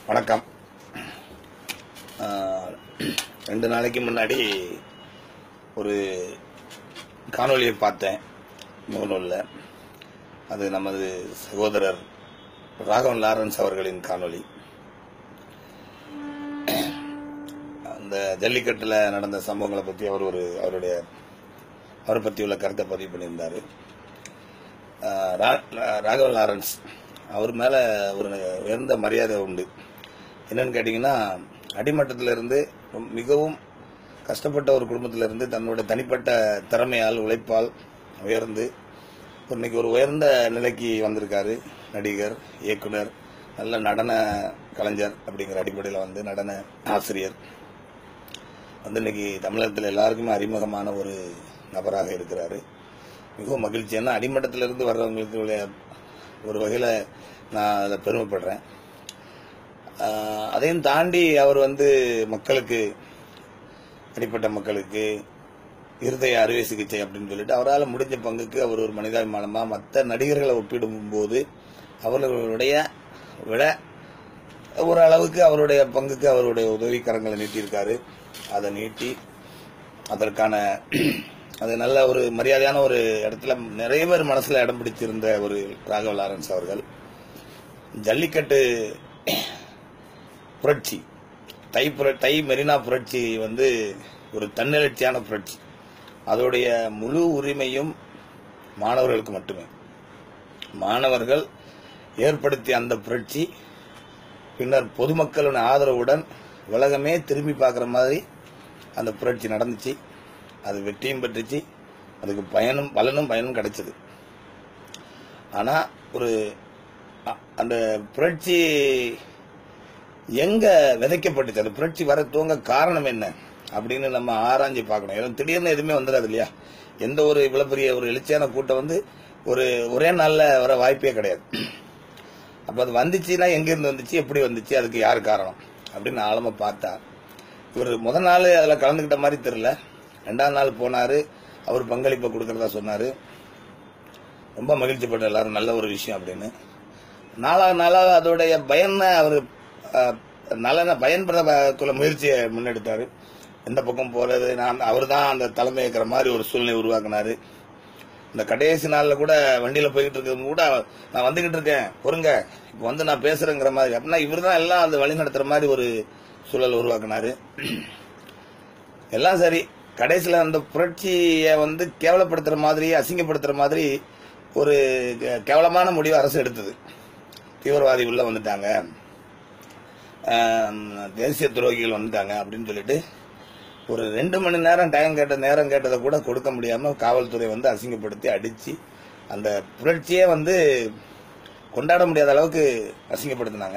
வணக்கம் ஆஹ், ரெண்டு நாளைக்கு முன்னாடி ஒரு காணொளியை பார்த்தேன் முகநூலில் அது நமது சகோதரர் ராகவன் லாரன்ஸ் அவர்களின் காணொளி அந்த ஜல்லிக்கட்டில் நடந்த சம்பவங்களை பற்றி அவர் ஒரு அவருடைய அவரை பற்றி உள்ள கருத்தை பதிவு பண்ணியிருந்தார் ஆஹ் ரா- ராகவன் லாரன்ஸ் அவர் மேலே ஒரு உயர்ந்த மரியாதை உண்டு என்னன்னு கேட்டிங்கன்னா அடிமட்டத்துல இருந்து ரொம்ப- மிகவும் கஷ்டப்பட்ட ஒரு குடும்பத்துல இருந்து தன்னோட தனிப்பட்ட திறமையால் உழைப்பால் உயர்ந்து இன்னைக்கு ஒரு உயர்ந்த நிலைக்கு வந்திருக்காரு நடிகர் இயக்குனர் நல்ல நடன கலைஞர் அப்படிங்கிற அடிப்படையில் வந்து நடன ஆசிரியர் வந்து இன்னைக்கு தமிழகத்தில் எல்லாருக்குமே அறிமுகமான ஒரு நபராக இருக்கிறாரு மிகவும் மகிழ்ச்சி ஏன்னா அடிமட்டத்திலிருந்து வர்றவங்களுக்கு உள்ள ஒரு வகையில் நான் அதில் பெருமைப்படுறேன் ஆஹ் அதையும் தாண்டி அவர் வந்து மக்களுக்கு அடிப்பட்ட மக்களுக்கு இருதய அறுவை சிகிச்சை அப்படின்னு சொல்லிட்டு அவரால் முடிஞ்ச பங்குக்கு அவர் ஒரு மனிதாபிமானமாக மற்ற நடிகர்களை ஒப்பிடும்போது அவர்களுடைய விட ஒரு அளவுக்கு அவருடைய பங்குக்கு அவருடைய உதவிக்கரங்களை நீட்டியிருக்காரு அதை நீட்டி அதற்கான அது நல்ல ஒரு மரியாதையான ஒரு இடத்துல நிறைய பேர் மனசுல இடம் பிடிச்சிருந்த ஒரு ராகவ லாரன்ஸ் அவர்கள் ஜல்லிக்கட்டு புரட்சி தை புர தை மெரினா புரட்சி வந்து ஒரு தன்னெழுச்சியான புரட்சி அதோடைய முழு உரிமையும் மாணவர்களுக்கு மட்டுமே மாணவர்கள் ஏற்படுத்திய அந்த புரட்சி பின்னர் பொதுமக்களின் ஆதரவுடன் உலகமே திரும்பி பார்க்குற மாதிரி அந்த புரட்சி நடந்துச்சு அது வெற்றியும் பெற்றுச்சு அதுக்கு பயனும் பலனும் பயனும் கிடைச்சது ஆனா ஒரு அ- அந்த புரட்சி எங்க விதைக்கப்பட்டுச்சு அந்த புரட்சி வர துவங்க காரணம் என்ன அப்படின்னு நம்ம ஆராய்ஞ்சு பார்க்கணும் ஏன்னா திடீர்னு எதுவுமே வந்துடாது இல்லையா எந்த ஒரு இவ்வளவு பெரிய ஒரு எழுச்சியான கூட்டம் வந்து ஒரு ஒரே நாள்ல வர வாய்ப்பே கிடையாது அப்ப அது வந்துச்சுன்னா எங்க இருந்து வந்துச்சு எப்படி வந்துச்சு அதுக்கு யார் காரணம் அப்படின்னு ஆழமா பார்த்தா இவர் முத நாள் அதுல கலந்துக்கிட்ட மாதிரி தெரியல ரெண்டாம் நாள் போனாரு அவர் பங்களிப்பை கொடுக்கறதா சொன்னாரு ரொம்ப மகிழ்ச்சி பட்ட எல்லாரும் நல்ல ஒரு விஷயம் அப்படின்னு நாளாக நாளாக அதோடைய பயனை அவர் நலனை பயன்படுத்தக்குள்ள முயற்சியை முன்னெடுத்தாரு எந்த பக்கம் போறது நான் அவர் தான் அந்த தலைமை இருக்கிற மாதிரி ஒரு சூழ்நிலை உருவாக்குனாரு இந்த கடைசி நாள்ல கூட வண்டியில போய்கிட்டு இருக்கிறது கூட நான் வந்துகிட்டு இருக்கேன் பொறுங்க இப்போ வந்து நான் பேசுறேங்கிற மாதிரி அப்படின்னா இவர் தான் எல்லாம் அந்த வழி நடத்துற மாதிரி ஒரு சூழல் உருவாக்குனாரு எல்லாம் சரி கடைசியில் அந்த புரட்சியை வந்து கேவலப்படுத்துற மாதிரி அசிங்கப்படுத்துற மாதிரி ஒரு கே- கேவலமான முடிவு அரசு எடுத்தது தீவிரவாதி உள்ள வந்துட்டாங்க ஆம், தேசிய துரோகிகள் வந்துட்டாங்க அப்படின்னு சொல்லிட்டு ஒரு ரெண்டு மணி நேரம் டைம் கேட்ட நேரம் கேட்டதை கூட கொடுக்க முடியாம காவல்துறை வந்து அசிங்கப்படுத்தி அடிச்சு அந்த புரட்சியே வந்து கொண்டாட முடியாத அளவுக்கு அசிங்கப்படுத்தினாங்க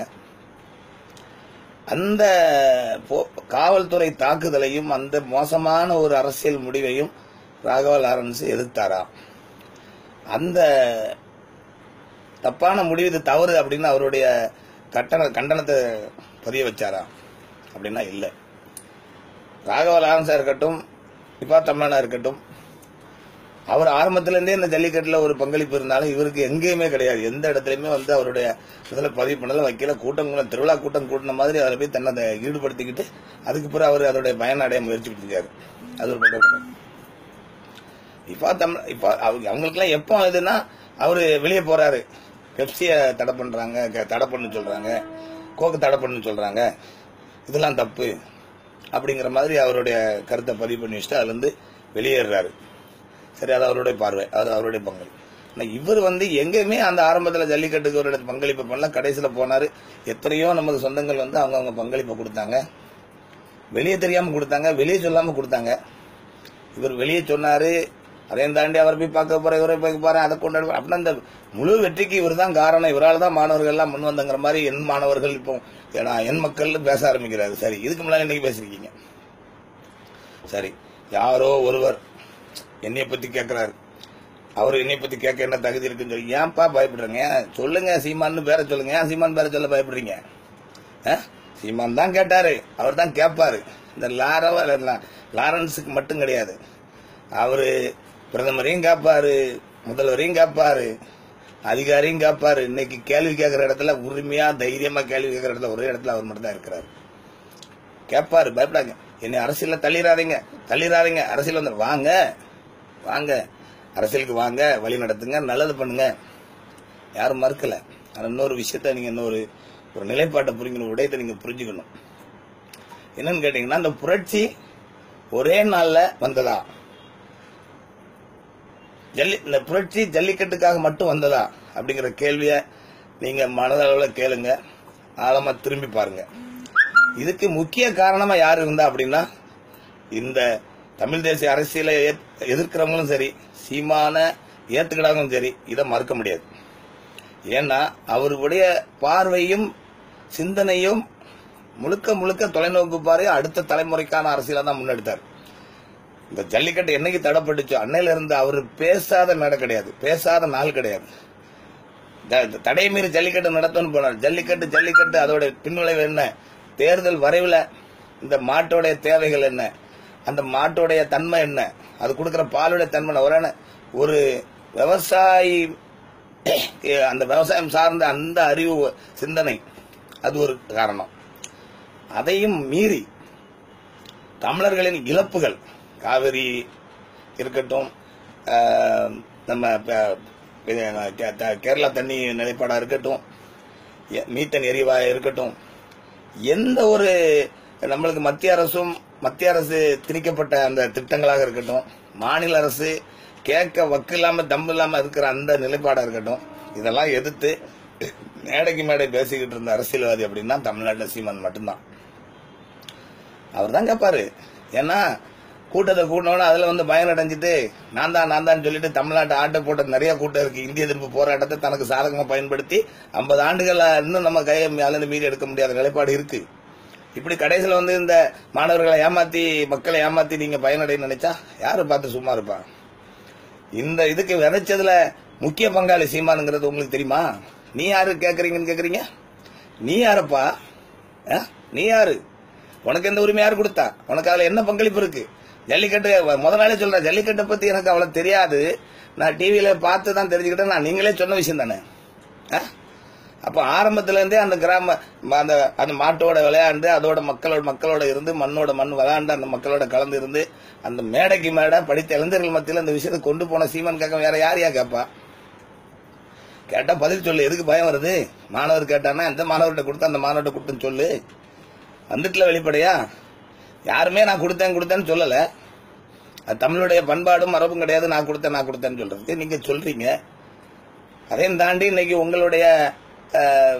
அந்த போ- காவல்துறை தாக்குதலையும் அந்த மோசமான ஒரு அரசியல் முடிவையும் ராகவ லாரன்ஸ் எதிர்த்தாரா அந்த தப்பான முடிவு இது தவறு அப்படின்னு அவருடைய கட்டண கண்டனத்தை பதிய வச்சாரா அப்படின்னா இல்லை ராகவ லாரன்ஸா இருக்கட்டும் இப்பா தம்மனா இருக்கட்டும் அவர் ஆரம்பத்திலேருந்தே இந்த ஜல்லிக்கட்டுல ஒரு பங்களிப்பு இருந்தாலும் இவருக்கு எங்கேயுமே கிடையாது எந்த இடத்துலயுமே வந்து அவருடைய இதில் பதிவு பண்ணல வைக்கல கூட்டம் கூட திருவிழா கூட்டம் கூட்டின மாதிரி அதில் போய் தன்னை அதை ஈடுபடுத்திக்கிட்டு அதுக்கு பிறகு அவர் அதோடைய பயன் அடைய முயற்சி பண்ணிருக்காரு அது ஒரு பக்கம் இப்ப தமிழ் இப்ப அவங்க அவங்களுக்குலாம் எப்போ இதுன்னா அவரு வெளியே போறாரு பெப்சிய தடை பண்றாங்க க- தடை பண்ணு சொல்றாங்க கோக்கு தடை பண்ணு சொல்றாங்க இதெல்லாம் தப்பு அப்படிங்கிற மாதிரி அவருடைய கருத்தை பதிவு பண்ணி வச்சுட்டு அதுல இருந்து வெளியேறாரு சரி அது அவருடைய பார்வை அது அவருடைய பங்களிப்பு ஆனா இவர் வந்து எங்கேயுமே அந்த ஆரம்பத்துல ஜல்லிக்கட்டுக்கு ஒரு பங்களிப்பு பண்ணல கடைசியில போனாரு எத்தனையோ நமது சொந்தங்கள் வந்து அவங்க அவங்க பங்களிப்பை கொடுத்தாங்க வெளியே தெரியாம கொடுத்தாங்க வெளியே சொல்லாம கொடுத்தாங்க இவர் வெளியே சொன்னாரு அதையும் தாண்டி அவர் போய் பார்க்க போற இவரை போய் பாரு அதை கொண்டாடு அப்படின்னா அந்த முழு வெற்றிக்கு இவர் தான் காரணம் இவரால் தான் மாணவர்கள் எல்லாம் முன் வந்தங்கிற மாதிரி என் மாணவர்கள் இப்போ ஏன்னா என் மக்கள் பேச ஆரம்பிக்கிறாரு சரி இதுக்கு முன்னாடி இன்னைக்கு பேசிருக்கீங்க சரி யாரோ ஒருவர் என்னைய பத்தி கேட்கிறாரு அவர் என்னைய பத்தி கேட்க என்ன தகுதி இருக்குன்னு சொல்லி ஏன்பா பயப்படுறீங்க சொல்லுங்க சீமான்னு பேர சொல்லுங்க ஏன் சீமான் பேர சொல்ல பயப்படுறீங்க ஆ? சீமான் தான் கேட்டாரு அவர் தான் கேட்பாரு இந்த லாரவ லா- லாரன்ஸுக்கு மட்டும் கிடையாது அவரு பிரதமரையும் கேட்பாரு முதல்வரையும் கேட்பாரு அதிகாரியும் கேட்பாரு இன்னைக்கு கேள்வி கேட்கிற இடத்துல உரிமையா தைரியமா கேள்வி கேட்கிற இடத்துல ஒரே இடத்துல அவர் மட்டும் தான் இருக்கிறாரு கேட்பாரு பயப்படாங்க என்னை அரசியல்ல தள்ளிடாதீங்க தள்ளிடாதீங்க அரசியல் வந்து வாங்க வாங்க அரசியலுக்கு வாங்க வழி நடத்துங்க நல்லது பண்ணுங்க யாரும் மறுக்கல ஆனா இன்னொரு விஷயத்த நீங்க இன்னொரு ஒரு நிலைப்பாட்டை புரிஞ்சுக்கணும் உடையத்தை நீங்க புரிஞ்சுக்கணும் என்னன்னு கேட்டீங்கன்னா இந்த புரட்சி ஒரே நாள்ல வந்ததா ஜல்லி இந்த புரட்சி ஜல்லிக்கட்டுக்காக மட்டும் வந்ததா அப்படிங்கிற கேள்விய நீங்க மனதளவில் கேளுங்க ஆழமா திரும்பி பாருங்க இதுக்கு முக்கிய காரணமா யார் இருந்தா அப்படின்னா இந்த தமிழ் தேசிய அரசியலை ஏத்- எதிர்க்கிறவங்களும் சரி சீமான ஏத்துக்கிடாங்களும் சரி இதை மறுக்க முடியாது ஏன்னா அவருடைய பார்வையும் சிந்தனையும் முழுக்க முழுக்க தொலைநோக்கு பார்வை அடுத்த தலைமுறைக்கான அரசியலை தான் முன்னெடுத்தார் இந்த ஜல்லிக்கட்டு என்னைக்கு தடைப்பட்டுச்சோ அன்னையில இருந்து அவர் பேசாத மேடை கிடையாது பேசாத நாள் கிடையாது த- தடை மீறி ஜல்லிக்கட்டு நடத்தணும்னு போனார் ஜல்லிக்கட்டு ஜல்லிக்கட்டு அதோட பின்விளைவு என்ன தேர்தல் வரைவில் இந்த மாட்டோடைய தேவைகள் என்ன அந்த மாட்டோடைய தன்மை என்ன அது கொடுக்கிற பாலுடைய தன்மை என்ன? ஒரு என்ன- ஒரு விவசாயி அந்த விவசாயம் சார்ந்த அந்த அறிவு சிந்தனை அது ஒரு காரணம் அதையும் மீறி தமிழர்களின் இழப்புகள் காவிரி இருக்கட்டும் ஆஹ், நம்ம ப- இது, கே- த- கேரளா தண்ணி நிலைப்பாடா இருக்கட்டும் எ- மீத்தன் எரிவாயு இருக்கட்டும் எந்த ஒரு நம்மளுக்கு மத்திய அரசும் மத்திய அரசு திணிக்கப்பட்ட அந்த திட்டங்களாக இருக்கட்டும் மாநில அரசு கேட்க வக்கு இல்லாம தம்பு இல்லாம இருக்கிற அந்த நிலைப்பாடா இருக்கட்டும் இதெல்லாம் எதிர்த்து மேடைக்கு மேடை பேசிக்கிட்டு இருந்த அரசியல்வாதி அப்படின்னா தமிழ்நாட்டில் சீமான் மட்டும்தான் அவர் தான் கேட்பாரு ஏன்னா கூட்டத்தை கூட்டினோட அதுல வந்து பயம் அடைஞ்சிட்டு நான் தான் நான் தான் சொல்லிட்டு தமிழ்நாட்டு ஆட்டை போட்ட நிறைய கூட்டம் இருக்கு இந்திய எதிர்ப்பு போராட்டத்தை தனக்கு சாதகமா பயன்படுத்தி ஐம்பது ஆண்டுகள் இன்னும் நம்ம கையை மேலிருந்து மீறி எடுக்க முடியாத நிலைப்பாடு இருக்கு இப்படி கடைசியில் வந்து இந்த மாணவர்களை ஏமாத்தி மக்களை ஏமாத்தி நீங்க பயனடைய நினைச்சா யாரு பார்த்து சும்மா இருப்பா இந்த இதுக்கு விதைச்சதுல முக்கிய பங்காளி சீமானுங்கிறது உங்களுக்கு தெரியுமா நீ யாரு கேக்குறீங்கன்னு கேக்குறீங்க நீ யாரப்பா ஆ? நீ யாரு உனக்கு எந்த உரிமை யார் கொடுத்தா உனக்கு அதுல என்ன பங்களிப்பு இருக்கு ஜல்லிக்கட்டு முத நாளே சொல்றேன் ஜல்லிக்கட்டை பத்தி எனக்கு அவ்வளவு தெரியாது நான் டிவியில பார்த்து தான் தெரிஞ்சுக்கிட்டேன் நான் நீங்களே சொன்ன விஷயம் தானே ஆ? அப்ப ஆரம்பத்துல இருந்தே அந்த கிராம அந்த அந்த மாட்டோட விளையாண்டு அதோட மக்களோட மக்களோட இருந்து மண்ணோட மண் விளையாண்டு அந்த மக்களோட கலந்து இருந்து அந்த மேடைக்கு மேடை படித்த இளைஞர்கள் மத்தியில் இந்த விஷயத்தை கொண்டு போன சீமான் கேட்க வேற யாரையா கேட்பா கேட்டா பதில் சொல்லு எதுக்கு பயம் வருது மாணவர் கேட்டானா எந்த மாணவர்கிட்ட கொடுத்தா அந்த மாணவர்கிட்ட கொடுத்தேன்னு சொல்லு வந்துட்டுல வெளிப்படையா யாருமே நான் கொடுத்தேன் கொடுத்தேன்னு சொல்லல அது தமிழுடைய பண்பாடும் மரபும் கிடையாது நான் கொடுத்தேன் நான் கொடுத்தேன்னு சொல்றது நீங்க சொல்றீங்க அதையும் தாண்டி இன்னைக்கு உங்களுடைய அஹ்,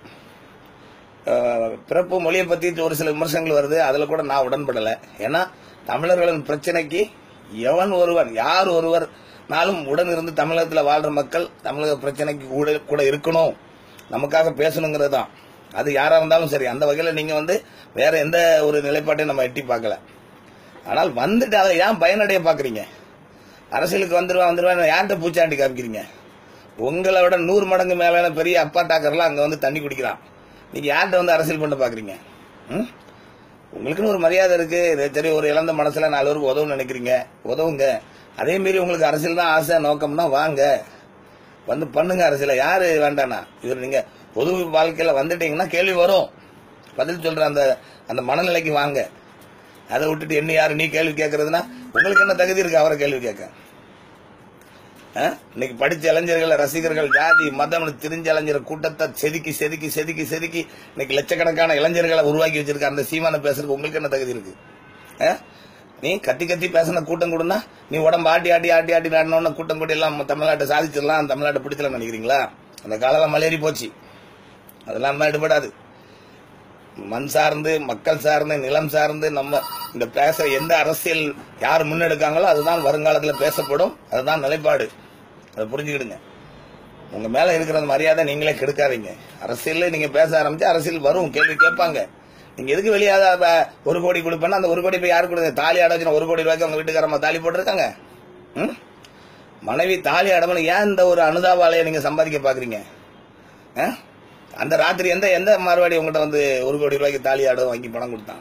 அஹ், பிறப்பு மொழியை பத்தி ஒரு சில விமர்சனங்கள் வருது அதுல கூட நான் உடன்படல ஏன்னா தமிழர்களின் பிரச்சனைக்கு எவன் ஒருவன் யார் ஒருவர் நாளும் உடன் இருந்து தமிழகத்தில் வாழ்ற மக்கள் தமிழக பிரச்சனைக்கு கூட கூட இருக்கணும் நமக்காக பேசணுங்கிறது தான் அது யாரா இருந்தாலும் சரி அந்த வகையில நீங்க வந்து வேற எந்த ஒரு நிலைப்பாட்டையும் நம்ம எட்டி பார்க்கல ஆனால் வந்துட்டு அதை ஏன் பயனடைய பாக்குறீங்க அரசியலுக்கு வந்துருவா வந்துருவா யார்கிட்ட பூச்சாண்டி காமிக்கிறீங்க உங்களை விட நூறு மடங்கு மேலான பெரிய அப்பா டாக்கர்லாம் அங்க வந்து தண்ணி குடிக்கிறான் நீங்க யார்கிட்ட வந்து அரசியல் பண்ண பாக்குறீங்க ம்? உங்களுக்குன்னு ஒரு மரியாதை இருக்கு இது சரி ஒரு இழந்த மனசுல நாலு பேருக்கு உதவும் நினைக்கிறீங்க உதவுங்க அதே மீறி உங்களுக்கு அரசியல் தான் ஆசை நோக்கம்னா வாங்க வந்து பண்ணுங்க அரசியல யாரு வேண்டானா இவர் நீங்க பொது வாழ்க்கையில வந்துட்டீங்கன்னா கேள்வி வரும் பதில் சொல்ற அந்த அந்த மனநிலைக்கு வாங்க அதை விட்டுட்டு என்ன யாரு நீ கேள்வி கேட்கறதுனா உங்களுக்கு என்ன தகுதி இருக்கு அவரை கேள்வி கேட்க ஆ? இன்னைக்கு படிச்ச இளைஞர்கள் ரசிகர்கள் ஜாதி மதம் தெரிஞ்ச இளைஞர் கூட்டத்தை செதுக்கி செதுக்கி செதுக்கி செதுக்கி இன்னைக்கு லட்சக்கணக்கான இளைஞர்களை உருவாக்கி வச்சிருக்க அந்த சீமான பேசுறதுக்கு உங்களுக்கு என்ன தகுதி இருக்கு ஆ? நீ கத்தி கத்தி பேசின கூட்டம் கூடனா நீ உடம்பு ஆட்டி ஆட்டி ஆட்டி ஆட்டி ஆடினோன்னு கூட்டம் கூட்டி எல்லாம் தமிழ்நாட்டை சாதிச்சிடலாம் தமிழ்நாட்டை பிடிச்சலாம் நினைக்கிறீங்களா அந்த காலம் மலேறி போச்சு அதெல்லாம் தான் எடுபடாது மண் சார்ந்து மக்கள் சார்ந்து நிலம் சார்ந்து நம்ம இந்த பேச எந்த அரசியல் யார் முன்னெடுக்காங்களோ அதுதான் வருங்காலத்தில் பேசப்படும் அதுதான் நிலைப்பாடு அதை புரிஞ்சுக்கிடுங்க உங்க மேல இருக்கிற அந்த மரியாதை நீங்களே கெடுக்காதீங்க அரசியல்ல நீங்க பேச ஆரம்பிச்சா அரசியல் வரும் கேள்வி கேட்பாங்க நீங்க எதுக்கு வெளியாத ப- ஒரு கோடி கொடுப்பேன்னா அந்த ஒரு கோடி போய் யாரு கொடுங்க தாலி அடைச்சுனா ஒரு கோடி ரூபாய்க்கு உங்க வீட்டுக்காரம்மா தாலி போட்டிருக்காங்க ம்? மனைவி தாலி அடமனு ஏன் இந்த ஒரு அனுதாபாலையை நீங்க சம்பாதிக்க பாக்குறீங்க ஆ? அந்த ராத்திரி எந்த எந்த மார்வாடி உங்ககிட்ட வந்து ஒரு கோடி ரூபாய்க்கு தாலி ஆட வாங்கி பணம் கொடுத்தான்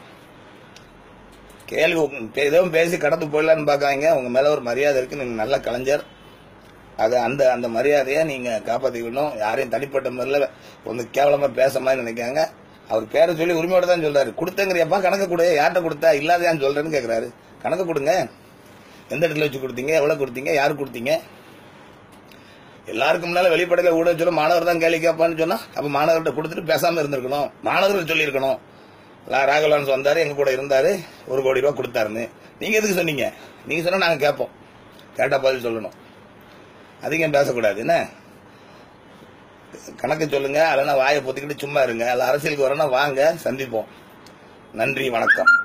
கேள்வி உங்க- எதுவும் பேசி கடந்து போயிடலான்னு பார்க்காங்க உங்க மேல ஒரு மரியாதை இருக்கு நீங்க நல்ல கலைஞர் அது அந்த அந்த மரியாதையை நீங்க காப்பாத்திக்கணும் யாரையும் தனிப்பட்ட முறையில் வந்து கேவலமா பேச மாதிரி நினைக்காங்க அவர் பேரை சொல்லி உரிமையோட தான் சொல்றாரு கொடுத்தங்கிறியப்பா கணக்கு கொடு யார்கிட்ட கொடுத்தா இல்லாதையான்னு சொல்றேன்னு கேக்குறாரு கணக்கு கொடுங்க எந்த இடத்துல வச்சு கொடுத்தீங்க எவ்வளவு கொடுத்தீங்க யாருக்கு கொடுத்தீங்க எல்லாருக்கும் முன்னால வெளிப்படையில ஊட சொல்ல மாணவர் தான் கேள்வி கேட்பான்னு சொன்னா அப்ப மாணவர்கிட்ட கொடுத்துட்டு பேசாம இருந்திருக்கணும் மாணவர்கள் சொல்லியிருக்கணும் லா- ராகவலான்ஸ் வந்தாரு எங்க கூட இருந்தாரு ஒரு கோடி ரூபாய் கொடுத்தாருன்னு நீங்க எதுக்கு சொன்னீங்க நீங்க சொன்னா நாங்க கேட்போம் கேட்டா பதில் சொல்லணும் அதிகம் பேசக்கூடாது என்ன கணக்கு சொல்லுங்க இல்லைன்னா வாயை பொத்திக்கிட்டு சும்மா இருங்க அல்ல அரசியலுக்கு வரணும் வாங்க சந்திப்போம் நன்றி வணக்கம்